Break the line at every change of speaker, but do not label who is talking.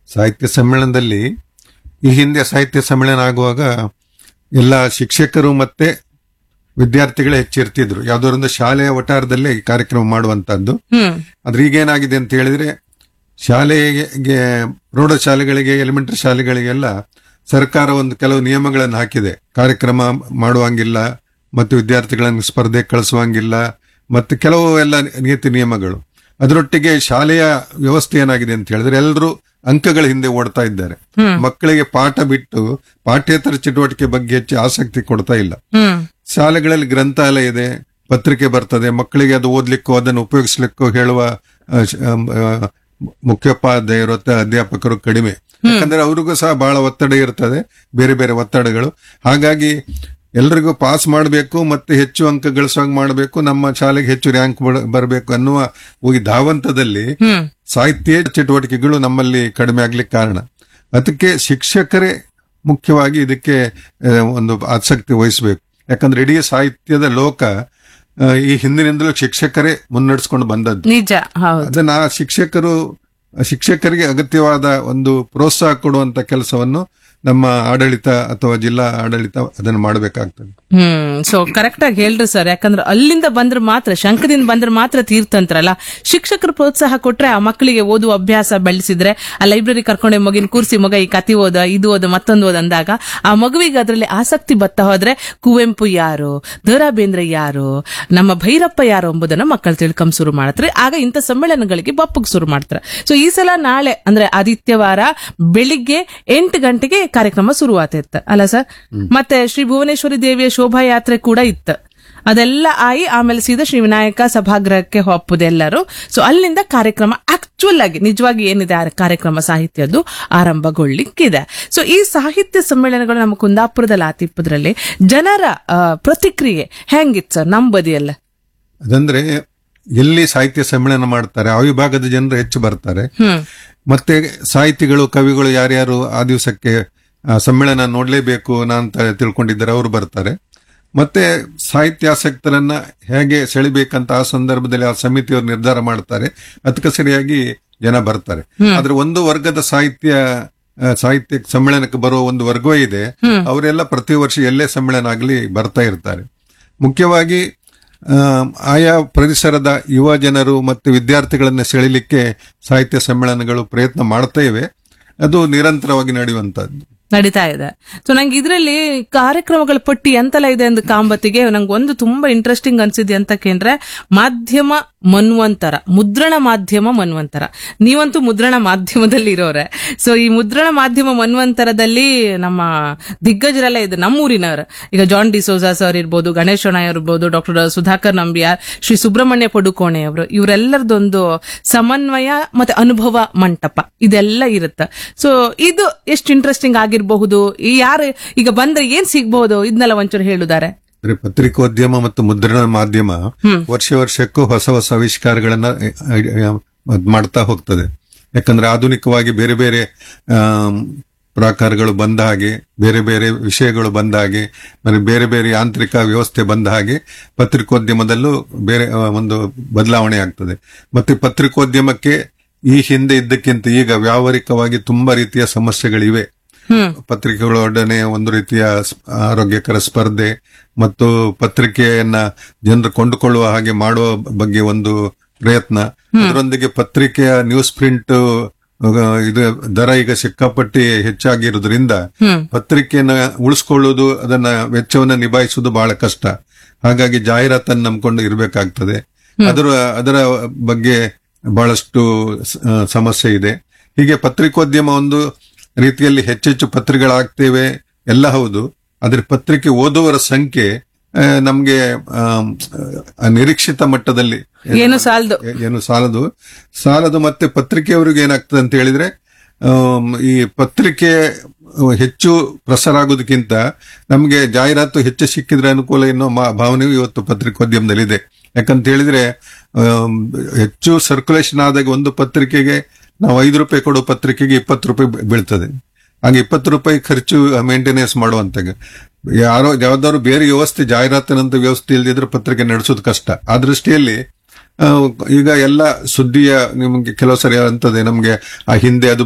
ಸಾಹಿತ್ಯ ಸಮ್ಮೇಳನದಲ್ಲಿ ಈ ಹಿಂದೆ ಸಾಹಿತ್ಯ ಸಮ್ಮೇಳನ ಆಗುವಾಗ ಎಲ್ಲ ಶಿಕ್ಷಕರು ಮತ್ತೆ ವಿದ್ಯಾರ್ಥಿಗಳೇ ಹೆಚ್ಚಿರ್ತಿದ್ರು ಯಾವ್ದಾರೊಂದು ಶಾಲೆಯ ವಟಾರದಲ್ಲೇ ಈ ಕಾರ್ಯಕ್ರಮ ಮಾಡುವಂತದ್ದು
ಹ್ಮ್
ಆದ್ರೆ ಈಗೇನಾಗಿದೆ ಅಂತ ಹೇಳಿದ್ರೆ ಶಾಲೆಗೆ ಪ್ರೌಢಶಾಲೆಗಳಿಗೆ ಎಲಿಮೆಂಟರಿ ಶಾಲೆಗಳಿಗೆಲ್ಲ ಸರ್ಕಾರ ಒಂದು ಕೆಲವು ನಿಯಮಗಳನ್ನು ಹಾಕಿದೆ ಕಾರ್ಯಕ್ರಮ ಮಾಡುವಂಗಿಲ್ಲ ಮತ್ತು ವಿದ್ಯಾರ್ಥಿಗಳನ್ನು ಸ್ಪರ್ಧೆ ಕಳಿಸುವಂಗಿಲ್ಲ ಮತ್ತು ಕೆಲವು ಎಲ್ಲ ನೀತಿ ನಿಯಮಗಳು ಅದರೊಟ್ಟಿಗೆ ಶಾಲೆಯ ವ್ಯವಸ್ಥೆ ಏನಾಗಿದೆ ಅಂತ ಹೇಳಿದ್ರೆ ಎಲ್ಲರೂ ಅಂಕಗಳ ಹಿಂದೆ ಓಡ್ತಾ ಇದ್ದಾರೆ ಮಕ್ಕಳಿಗೆ ಪಾಠ ಬಿಟ್ಟು ಪಾಠ್ಯೇತರ ಚಟುವಟಿಕೆ ಬಗ್ಗೆ ಹೆಚ್ಚು ಆಸಕ್ತಿ ಕೊಡ್ತಾ ಇಲ್ಲ
ಹ್ಮ್
ಶಾಲೆಗಳಲ್ಲಿ ಗ್ರಂಥಾಲಯ ಇದೆ ಪತ್ರಿಕೆ ಬರ್ತದೆ ಮಕ್ಕಳಿಗೆ ಅದು ಓದ್ಲಿಕ್ಕೂ ಅದನ್ನು ಉಪಯೋಗಿಸ್ಲಿಕ್ಕೂ ಹೇಳುವ ಆ, ಶ- ಆಮ್, ಆ, ಮುಖ್ಯೋಪಾಧ್ಯಾಯರು ಅಥವಾ ಅಧ್ಯಾಪಕರು ಕಡಿಮೆ ಯಾಕಂದ್ರೆ ಅವ್ರಿಗೂ ಸಹ ಬಹಳ ಒತ್ತಡ ಇರ್ತದೆ ಬೇರೆ ಬೇರೆ ಒತ್ತಡಗಳು ಹಾಗಾಗಿ ಎಲ್ರಿಗೂ ಪಾಸ್ ಮಾಡಬೇಕು ಮತ್ತೆ ಹೆಚ್ಚು ಅಂಕ ಗಳಿಸುವಂಗ್ ಮಾಡಬೇಕು ನಮ್ಮ ಶಾಲೆಗೆ ಹೆಚ್ಚು ರ್ಯಾಂಕ್ ಬರಬೇಕು ಅನ್ನುವ ಈ ಧಾವಂತದಲ್ಲಿ
ಹ್ಮ್
ಸಾಹಿತ್ಯ ಚಟುವಟಿಕೆಗಳು ನಮ್ಮಲ್ಲಿ ಕಡಿಮೆ ಆಗ್ಲಿಕ್ಕೆ ಕಾರಣ ಅದಕ್ಕೆ ಶಿಕ್ಷಕರೇ ಮುಖ್ಯವಾಗಿ ಇದಕ್ಕೆ ಆ, ಒಂದು ಆಸಕ್ತಿ ವಹಿಸಬೇಕು ಯಾಕಂದ್ರೆ ಇಡೀ ಸಾಹಿತ್ಯದ ಲೋಕ ಆ, ಈ ಹಿಂದಿನಿಂದಲೂ ಶಿಕ್ಷಕರೇ ಮುನ್ನಡೆಸ್ಕೊಂಡು ಬಂದದ್ದು
ನಿಜ ಹೌದು
ಅದನ್ನ ಆ ಶಿಕ್ಷಕರು ಶಿಕ್ಷಕರಿಗೆ ಅಗತ್ಯವಾದ ಒಂದು ಪ್ರೋತ್ಸಾಹ ಕೊಡುವಂತ ಕೆಲಸವನ್ನು ನಮ್ಮ ಆಡಳಿತ ಅಥವಾ ಜಿಲ್ಲಾ ಆಡಳಿತ ಅದನ್ನು ಮಾಡಬೇಕಾಗ್ತದೆ
ಹ್ಮ್ ಸೊ ಕರೆಕ್ಟ್ ಆಗಿ ಹೇಳ್ರಿ ಸರ್ ಯಾಕಂದ್ರೆ ಅಲ್ಲಿಂದ ಬಂದ್ರೆ ಮಾತ್ರ ಶಂಕದಿಂದ ಬಂದ್ರೆ ಮಾತ್ರ ತೀರ್ಥಂತ್ರಲ್ಲ ಶಿಕ್ಷಕರು ಪ್ರೋತ್ಸಾಹ ಕೊಟ್ರೆ ಆ ಮಕ್ಕಳಿಗೆ ಓದುವ ಅಭ್ಯಾಸ ಬೆಳೆಸಿದ್ರೆ ಆ ಲೈಬ್ರರಿ ಕರ್ಕೊಂಡೆ ಮಗಿನ ಕೂರ್ಸಿ ಮಗ ಈ ಕತಿ ಓದ ಇದು ಓದ ಮತ್ತೊಂದು ಓದ ಅಂದಾಗ ಆ ಮಗುವಿಗೆ ಅದರಲ್ಲಿ ಆಸಕ್ತಿ ಬತ್ತಾ ಹೋದ್ರೆ ಕುವೆಂಪು ಯಾರು ದ ರಾ ಬೇಂದ್ರೆ ಯಾರು ನಮ್ಮ ಭೈರಪ್ಪ ಯಾರು ಎಂಬುದನ್ನ ಮಕ್ಕಳು ತಿಳ್ಕೊಂಡ್ ಶುರು ಮಾಡ್ತಾರೆ ಆಗ ಇಂಥ ಸಮ್ಮೇಳನಗಳಿಗೆ ಬಪ್ಪಗ್ ಶುರು ಮಾಡ್ತಾರೆ ಸೊ ಈ ಸಲ ನಾಳೆ ಅಂದ್ರೆ ಆದಿತ್ಯವಾರ ಬೆಳಿಗ್ಗೆ ಎಂಟು ಗಂಟೆಗೆ ಕಾರ್ಯಕ್ರಮ ಶುರುವಾತಿತ್ತು ಅಲ್ಲ ಸರ್ ಮತ್ತೆ ಶ್ರೀ ಭುವನೇಶ್ವರಿ ದೇವಿಯ ಶೋಭಾಯಾತ್ರೆ ಕೂಡ ಇತ್ತು ಅದೆಲ್ಲ ಆಗಿ ಆಮೇಲೆ ಸೀದಾ ಶ್ರೀ ವಿನಾಯಕ ಸಭಾಗೃಹಕ್ಕೆ ಹೋಗ್ಬೋದೆಲ್ಲರೂ ಸೊ ಅಲ್ಲಿಂದ ಕಾರ್ಯಕ್ರಮ ಆಕ್ಚುಲ್ ಆಗಿ ನಿಜವಾಗಿ ಏನಿದೆ ಆ ಕಾರ್ಯಕ್ರಮ ಸಾಹಿತ್ಯದ್ದು ಆರಂಭಗೊಳ್ಳಿಕ್ಕಿದೆ ಸೊ ಈ ಸಾಹಿತ್ಯ ಸಮ್ಮೇಳನಗಳು ನಮ್ಮ ಕುಂದಾಪುರದಲ್ಲಿ ಆತಿಪ್ಪದ್ರಲ್ಲಿ ಜನರ ಆ, ಪ್ರತಿಕ್ರಿಯೆ ಹೆಂಗಿತ್ತು ಸರ್ ನಮ್ಮ ಬದಿಯಲ್ಲ
ಅದಂದ್ರೆ ಎಲ್ಲಿ ಸಾಹಿತ್ಯ ಸಮ್ಮೇಳನ ಮಾಡ್ತಾರೆ ಆ ವಿಭಾಗದ ಜನರು ಹೆಚ್ಚು ಬರ್ತಾರೆ
ಹ್ಮ್
ಮತ್ತೆ ಸಾಹಿತಿಗಳು ಕವಿಗಳು ಯಾರ್ಯಾರು ಆ ದಿವಸಕ್ಕೆ ಆ, ಸಮ್ಮೇಳನ ನೋಡ್ಲೇಬೇಕು ಅಂತ ತಿಳ್ಕೊಂಡಿದ್ದಾರೆ ಅವರು ಬರ್ತಾರೆ ಮತ್ತೆ ಸಾಹಿತ್ಯಾಸಕ್ತರನ್ನ ಹೇಗೆ ಸೆಳಿಬೇಕಂತ ಆ ಸಂದರ್ಭದಲ್ಲಿ ಆ ಸಮಿತಿಯವರು ನಿರ್ಧಾರ ಮಾಡ್ತಾರೆ ಅದಕ್ಕೆ ಸರಿಯಾಗಿ ಜನ ಬರ್ತಾರೆ ಆದ್ರೆ ಒಂದು ವರ್ಗದ ಸಾಹಿತ್ಯ ಆ, ಸಾಹಿತ್ಯ ಸಮ್ಮೇಳನಕ್ಕೆ ಬರುವ ಒಂದು ವರ್ಗವೇ ಇದೆ ಅವರೆಲ್ಲ ಪ್ರತಿ ವರ್ಷ ಎಲ್ಲೇ ಸಮ್ಮೇಳನ ಆಗಲಿ ಬರ್ತಾ ಇರ್ತಾರೆ ಮುಖ್ಯವಾಗಿ ಆ, ಆಯಾ ಪರಿಸರದ ಯುವ ಜನರು ಮತ್ತು ವಿದ್ಯಾರ್ಥಿಗಳನ್ನ ಸೆಳಿಲಿಕ್ಕೆ ಸಾಹಿತ್ಯ ಸಮ್ಮೇಳನಗಳು ಪ್ರಯತ್ನ ಮಾಡ್ತಾ ಇವೆ ಅದು ನಿರಂತರವಾಗಿ ನಡೆಯುವಂತದ್ದು
ನಡೀತಾ ಇದೆ ಸೊ ನಂಗೆ ಇದರಲ್ಲಿ ಕಾರ್ಯಕ್ರಮಗಳ ಪಟ್ಟಿ ಎಂತೆಲ್ಲ ಇದೆ ಅಂದ ಕಾಂಬತ್ತಿಗೆ ನಂಗೆ ಒಂದು ತುಂಬಾ ಇಂಟ್ರೆಸ್ಟಿಂಗ್ ಅನ್ಸಿದೆ ಅಂತ ಕೇಂದ್ರೆ ಮಾಧ್ಯಮ ಮನ್ವಂತರ ಮುದ್ರಣ ಮಾಧ್ಯಮ ಮನ್ವಂತರ ನೀವಂತೂ ಮುದ್ರಣ ಮಾಧ್ಯಮದಲ್ಲಿ ಇರೋರೆ ಸೊ ಈ ಮುದ್ರಣ ಮಾಧ್ಯಮ ಮನ್ವಂತರದಲ್ಲಿ ನಮ್ಮ ದಿಗ್ಗಜರೆಲ್ಲ ಇದೆ ನಮ್ಮೂರಿನವರು ಈಗ ಜಾನ್ ಡಿಸೋಜಾ ಸರ್ ಇರ್ಬೋದು ಗಣೇಶ್ ಶೆಣಾಯ್ ಇರ್ಬೋದು ಡಾಕ್ಟರ್ ಸುಧಾಕರ್ ನಂಬಿಯಾರ್ ಶ್ರೀ ಸುಬ್ರಹ್ಮಣ್ಯ ಪಡುಕೋಣೆ ಅವರು ಇವರೆಲ್ಲರದೊಂದು ಸಮನ್ವಯ ಮತ್ತೆ ಅನುಭವ ಮಂಟಪ ಇದೆಲ್ಲ ಇರುತ್ತೆ ಸೊ ಇದು ಎಷ್ಟು ಇಂಟ್ರೆಸ್ಟಿಂಗ್ ಆಗಿರಬಹುದು ಈ ಯಾರು ಈಗ ಬಂದ್ರೆ ಏನ್ ಸಿಗ್ಬಹುದು ಇದನ್ನೆಲ್ಲ ಒಂಚೂರು ಹೇಳುದಾರೆ
ಅಂದ್ರೆ ಪತ್ರಿಕೋದ್ಯಮ ಮತ್ತು ಮುದ್ರಣ ಮಾಧ್ಯಮ ವರ್ಷ ವರ್ಷಕ್ಕೂ ಹೊಸ ಹೊಸ ಆವಿಷ್ಕಾರಗಳನ್ನ ಆ, ಆ, ಅದ್ ಮಾಡ್ತಾ ಹೋಗ್ತದೆ ಯಾಕಂದ್ರೆ ಆಧುನಿಕವಾಗಿ ಬೇರೆ ಬೇರೆ ಆಮ್, ಪ್ರಾಕಾರಗಳು ಬಂದ ಹಾಗೆ ಬೇರೆ ಬೇರೆ ವಿಷಯಗಳು ಬಂದ ಹಾಗೆ ಮತ್ತೆ ಬೇರೆ ಬೇರೆ ಯಾಂತ್ರಿಕ ವ್ಯವಸ್ಥೆ ಬಂದ ಹಾಗೆ ಪತ್ರಿಕೋದ್ಯಮದಲ್ಲೂ ಬೇರೆ ಆ, ಒಂದು ಬದಲಾವಣೆ ಆಗ್ತದೆ ಮತ್ತೆ ಪತ್ರಿಕೋದ್ಯಮಕ್ಕೆ ಈ ಹಿಂದೆ ಇದ್ದಕ್ಕಿಂತ ಈಗ ವ್ಯಾವಹಾರಿಕವಾಗಿ ತುಂಬಾ ರೀತಿಯ ಸಮಸ್ಯೆಗಳಿವೆ
ಹ್ಮ್
ಪತ್ರಿಕೆಗಳೊಡನೆ ಒಂದು ರೀತಿಯ ಸ್- ಆರೋಗ್ಯಕರ ಸ್ಪರ್ಧೆ ಮತ್ತು ಪತ್ರಿಕೆಯನ್ನ ಜನರು ಕೊಂಡುಕೊಳ್ಳುವ ಹಾಗೆ ಮಾಡುವ ಬಗ್ಗೆ ಒಂದು ಪ್ರಯತ್ನ ಅದರೊಂದಿಗೆ ಪತ್ರಿಕೆಯ ನ್ಯೂಸ್ ಪ್ರಿಂಟ್ ಇದು ದರ ಈಗ ಸಿಕ್ಕಾಪಟ್ಟಿ ಹೆಚ್ಚಾಗಿರುವುದರಿಂದ
ಹ್ಮ್
ಪತ್ರಿಕೆಯನ್ನ ಉಳಿಸ್ಕೊಳ್ಳುವುದು ಅದನ್ನ ವೆಚ್ಚವನ್ನ ನಿಭಾಯಿಸುವುದು ಬಹಳ ಕಷ್ಟ ಹಾಗಾಗಿ ಜಾಹೀರಾತನ್ನು ನಂಬ್ಕೊಂಡು ಇರಬೇಕಾಗ್ತದೆ ಅದರ ಅದರ ಬಗ್ಗೆ ಬಹಳಷ್ಟು ಸ- ಆ, ಸಮಸ್ಯೆ ಇದೆ ಹೀಗೆ ಪತ್ರಿಕೋದ್ಯಮ ಒಂದು ರೀತಿಯಲ್ಲಿ ಹೆಚ್ಚೆಚ್ಚು ಪತ್ರಿಕೆಗಳಾಗ್ತೇವೆ ಎಲ್ಲ ಹೌದು ಆದ್ರೆ ಪತ್ರಿಕೆ ಓದುವರ ಸಂಖ್ಯೆ ಆ, ನಮ್ಗೆ ಆಮ್, ಆ, ನಿರೀಕ್ಷಿತ ಮಟ್ಟದಲ್ಲಿ
ಏನು ಸಾಲದು
ಏ- ಏನು ಸಾಲದು ಸಾಲದು ಮತ್ತೆ ಪತ್ರಿಕೆಯವರಿಗೆ ಏನಾಗ್ತದೆ ಅಂತ ಹೇಳಿದ್ರೆ ಆಮ್, ಈ ಪತ್ರಿಕೆ ಹೆಚ್ಚು ಪ್ರಸಾರ ಆಗೋದಕ್ಕಿಂತ ನಮಗೆ ಜಾಹೀರಾತು ಹೆಚ್ಚು ಸಿಕ್ಕಿದ್ರೆ ಅನುಕೂಲ ಎನ್ನುವ ಮಾ- ಭಾವನೆಯು ಇವತ್ತು ಪತ್ರಿಕೋದ್ಯಮದಲ್ಲಿ ಇದೆ ಯಾಕಂತ ಹೇಳಿದ್ರೆ ಆಮ್, ಹೆಚ್ಚು ಸರ್ಕ್ಯುಲೇಷನ್ ಆದಾಗ ಒಂದು ಪತ್ರಿಕೆಗೆ ನಾವು ಐದು ರೂಪಾಯಿ ಕೊಡೋ ಪತ್ರಿಕೆಗೆ ಇಪ್ಪತ್ತು ರೂಪಾಯಿ ಬೀ- ಬೀಳ್ತದೆ ಹಾಗೆ ಇಪ್ಪತ್ತು ರೂಪಾಯಿ ಖರ್ಚು ಮೇಂಟೆನೆನ್ಸ್ ಮಾಡುವಂತ ಯಾರೋ ಯಾವ್ದಾದ್ರು ಬೇರೆ ವ್ಯವಸ್ಥೆ ಜಾಹೀರಾತಿನಂತ ವ್ಯವಸ್ಥೆ ಇಲ್ಲದಿದ್ರೆ ಪತ್ರಿಕೆ ನಡೆಸೋದು ಕಷ್ಟ ಆ ದೃಷ್ಟಿಯಲ್ಲಿ ಆ, ಈಗ ಎಲ್ಲ ಸುದ್ದಿಯ ನಿಮಗೆ ಕೆಲವು ಸರಿ ಅಂತದೆ ನಮಗೆ ಆ ಹಿಂದೆ ಅದು